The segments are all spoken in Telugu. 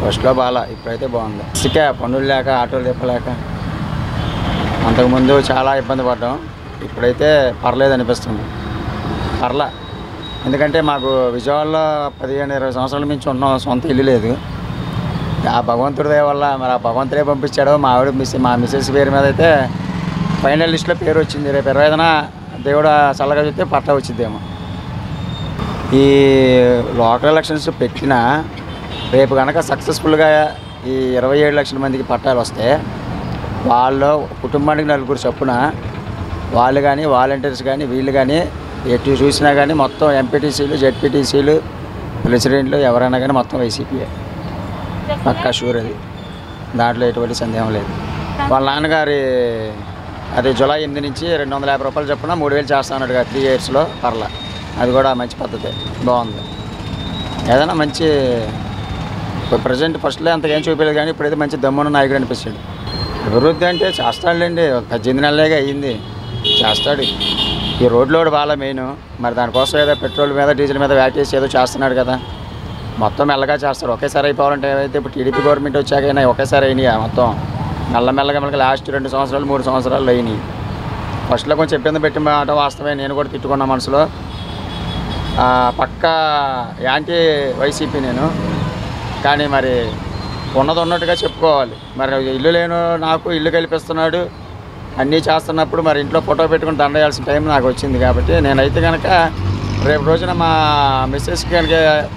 ఫస్ట్లో బాగా ఇప్పుడైతే బాగుంది ఇసుకే పనులు లేక ఆటోలు తిప్పలేక అంతకుముందు చాలా ఇబ్బంది పడ్డాం ఇప్పుడైతే పర్లేదు అనిపిస్తుంది పర్లా ఎందుకంటే మాకు విజయవాడలో పదిహేను ఇరవై సంవత్సరాల నుంచి ఉన్నాం సొంత ఇల్లు లేదు ఆ భగవంతుడి దయ వల్ల మరి ఆ భగవంతుడే పంపించాడో మా ఆవిడ మిస్ మా మిస్సెస్ పేరు మీద అయితే ఫైనల్ లిస్ట్లో పేరు వచ్చింది రేపు ఇరవై ఐదున దేవుడు చల్లగా చూస్తే పట్ట వచ్చిద్దేమో ఈ లోకల్ ఎలక్షన్స్ పెట్టినా రేపు కనుక సక్సెస్ఫుల్గా ఈ ఇరవై ఏడు లక్షల మందికి పట్టాలు వస్తే వాళ్ళు కుటుంబానికి నలుగురు చొప్పున వాళ్ళు కానీ వాలంటీర్స్ కానీ వీళ్ళు కానీ ఎటు చూసినా కానీ మొత్తం ఎంపీటీసీలు జెడ్పీటీసీలు ప్రెసిడెంట్లు ఎవరైనా కానీ మొత్తం వైసీపీయే పక్కా షూర్ అది దాంట్లో ఎటువంటి సందేహం లేదు వాళ్ళ నాన్నగారి అది జూలై ఎనిమిది నుంచి రెండు వందల యాభై రూపాయలు చొప్పున మూడు వేలు చేస్తా అన్నాడు త్రీ ఇయర్స్లో పర్లా అది కూడా మంచి పద్ధతి బాగుంది ఏదైనా మంచి ప్రజెంట్ ఫస్ట్లో అంత ఏం చూపించలేదు కానీ ఇప్పుడైతే మంచి దమ్మున్న నాయకుడు అనిపిస్తాడు అభివృద్ధి అంటే చేస్తాడులేండి ఒక పద్దెనిమిది నెలలేగా అయ్యింది చేస్తాడు ఈ రోడ్లు కూడా బాగా మెయిన్ మరి దానికోసం ఏదో పెట్రోల్ మీద డీజిల్ మీద వ్యాట్ చేసి ఏదో చేస్తున్నాడు కదా మొత్తం మెల్లగా చేస్తారు ఒకేసారి అయిపోవాలంటే ఏవైతే ఇప్పుడు టీడీపీ గవర్నమెంట్ వచ్చాకైనా ఒకేసారి అయినాయి మొత్తం మెల్లమెల్లగా మెల్లగా లాస్ట్ రెండు సంవత్సరాలు మూడు సంవత్సరాలు అయినాయి ఫస్ట్లో కొంచెం ఇబ్బంది పెట్టి మాట వాస్తవమే నేను కూడా తిట్టుకున్న మనసులో ఆ, పక్కా యాంటీ వైసీపీ నేను కానీ మరి ఉన్నది ఉన్నట్టుగా చెప్పుకోవాలి మరి ఇల్లు లేను నాకు ఇల్లు కల్పిస్తున్నాడు అన్నీ చేస్తున్నప్పుడు మరి ఇంట్లో ఫోటో పెట్టుకుని దండ వేయాల్సిన టైం నాకు వచ్చింది కాబట్టి నేనైతే కనుక రేపు రోజున మా మిస్సెస్కి కనుక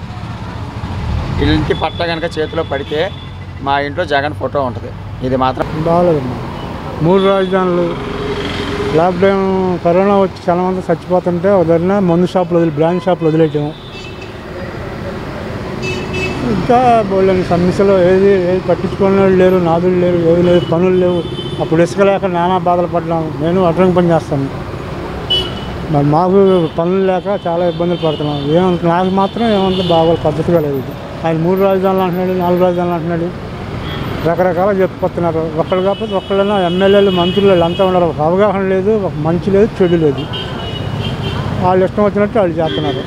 ఇంటి పట్ట కనుక చేతిలో పడితే మా ఇంట్లో జగన్ ఫోటో ఉంటుంది ఇది మాత్రం బాగలేదమ్మా మూడు రాజధానులు లాక్డౌన్ కరోనా వచ్చి చాలా మంది చచ్చిపోతుంటే వదిలిన మందు షాపులు వదిలి బ్రాండ్ షాపులు వదిలేయటం ఇంకా బోళ్ళని సమస్యలు ఏది ఏది పట్టించుకునే వాళ్ళు లేరు నాదులు లేరు ఏది లేరు పనులు లేవు అప్పుడు ఇసుక లేక నానా బాధలు పడ్డాము నేను అడ్రంగి పని చేస్తాను మరి మాకు పనులు లేక చాలా ఇబ్బందులు పడుతున్నాం ఏమంత నాకు మాత్రం ఏమంత బాగా పద్ధతిగా లేదు ఇది. ఆయన మూడు రాజధానులు అంటున్నాడు నాలుగు రాజధానులు అంటున్నాడు రకరకాల చెప్పుకొస్తున్నారు ఒక్కళ్ళు కాకపోతే ఒక్కళ్ళైనా ఎమ్మెల్యేలు మంత్రులు అంతా ఉన్నారు ఒక అవగాహన లేదు ఒక మంచి లేదు చెడు లేదు వాళ్ళు ఇష్టం వచ్చినట్టు వాళ్ళు చేస్తున్నారు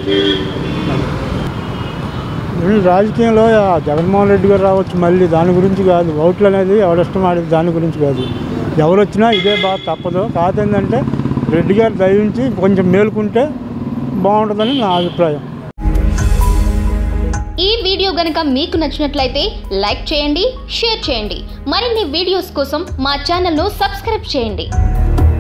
వీళ్ళు రాజకీయంలో ఆ జగన్మోహన్ రెడ్డి గారు రావచ్చు మళ్ళీ దాని గురించి కాదు ఓట్లు అనేది ఎవరిష్టం ఆడేది దాని గురించి కాదు ఎవరు వచ్చినా ఇదే బాధ తప్పదు కాదు ఏంటంటే రెడ్డి గారు దయించి కొంచెం మేలుకుంటే బాగుంటుందని నా అభిప్రాయం ఈ వీడియో గనుక మీకు నచ్చినట్లయితే లైక్ చేయండి షేర్ చేయండి మరిన్ని వీడియోస్ కోసం మా ఛానల్ను సబ్స్క్రైబ్ చేయండి